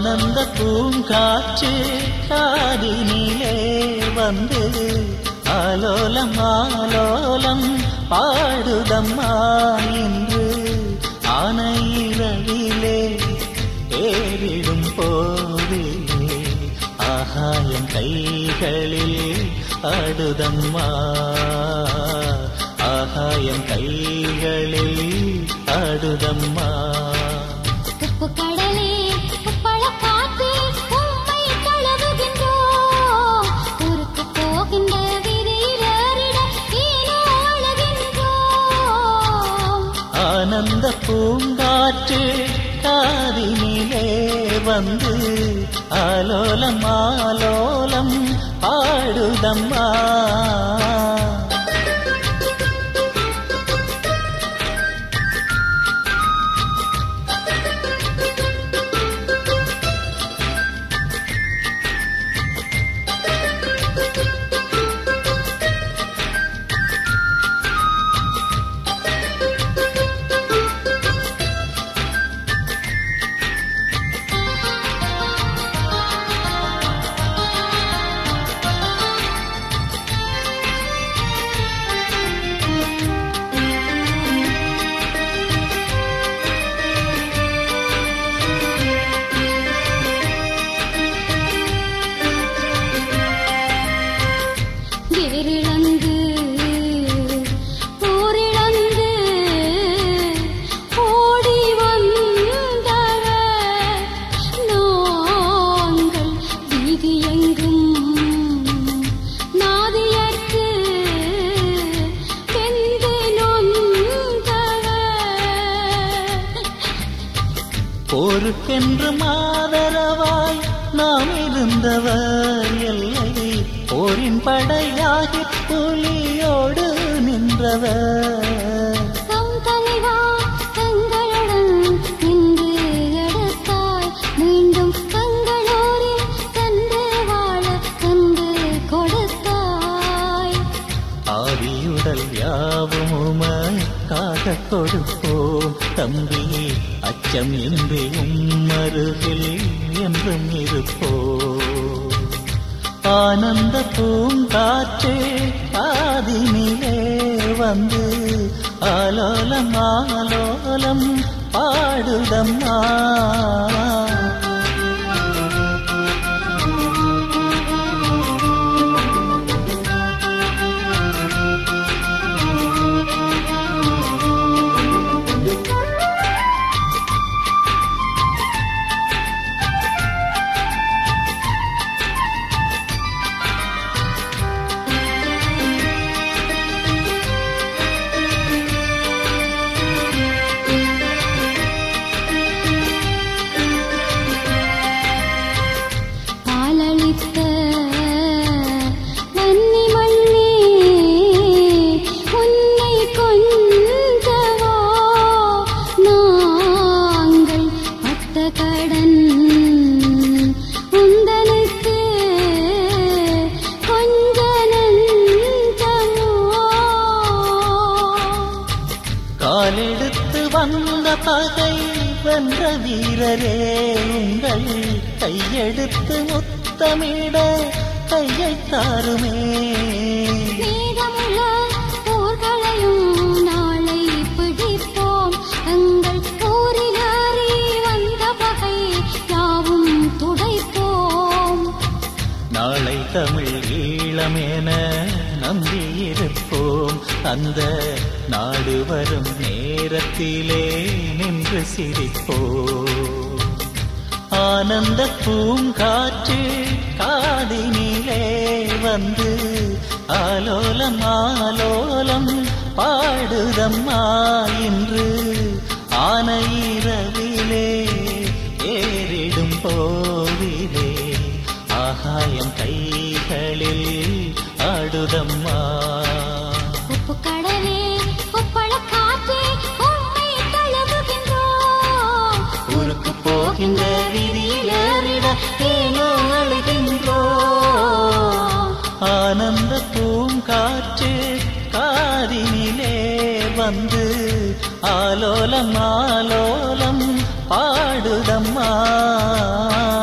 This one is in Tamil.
ஆனந்த பூங்காற்று காதினிலே வந்து ஆலோலம் ஆலோலம் பாடுதம்மா இன்று ஆனையிரவிலே ஏறிடும் போதிலே ஆகாயம் கைகளில் ஆடுதம்மா ஆகாயம் கைகளில் ஆடுதம்மா உப்பு கடலே உப்பள காற்றே உம்மை தழுவுகின்றோம் ஊருக்கு போகின்ற விரியிலரிடம் ஏனோ அழுகின்றோம் ஆனந்த பூங்காற்று காதினிலே வந்து ஆலோலம் ஆலோலம் பாடுதம்மா வேரிழந்து போரிழந்து ஓடி வந்தவர் நாங்கள் வீதியெங்கும் நாதியற்கு வெந்து நொந்தவர் போருக்கென்று மாதரவாய் நாம் இருந்தவர் எல்லை போரின் படையாகி புலியோடு நின்றவர் தம் தலைவா தங்களுடன் நின்று எடுத்தாய் மீண்டும் தங்களோரில் சென்று வாழ கண்டு கொடுத்தாய் ஆவியுடல் யாவும் உமக்காக கொடுப்போம் தம்பி அச்சம் இன்றி உம்மருகில் என்றும் இருப்போம் ஆனந்த பூங்காற்றே காதினிலே வந்து ஆலோலம் ஆலோலம் பாடுதம்மா பாலளித்த வன்னி மண்ணே உன்னை கொஞ்சவோ நாங்கள் பட்ட கடன் உந்தனுக்கு கொஞ்ச நஞ்சமோ காலெடுத்து வந்த பகை வென்ற வீரரே உங்கள் கையெடுத்து முத்தமிட கையை தாருமே மீதமுள்ள போர்களையும் நாளை பிடிப்போம் எங்கள் போரிலாரி வந்த பகை யாவும் துடைப்போம் நாளை தமிழ் ஈழமென நம்பியிருப்போம் அந்த நாடு வரும் நேரத்திலே நின்று சிரிப்போம் ஆனந்த பூங்காற்று காதினிலே வந்து ஆலோலம் ஆலோலம் பாடுதம்மா இன்று ஆனையிரவிலே ஏறிடும் போதிலே ஆகாயம் கைகளில் ஆடுதம்மா உப்பு கடலே உப்பள காற்றே உம்மை தழுவுகின்றோம் ஊருக்கு போகின்ற விதியிலறிட ஏனோ அழுகின்றோ ஆனந்த பூங்காற்று காதினிலே வந்து ஆலோலம் ஆலோலம் பாடுதம்மா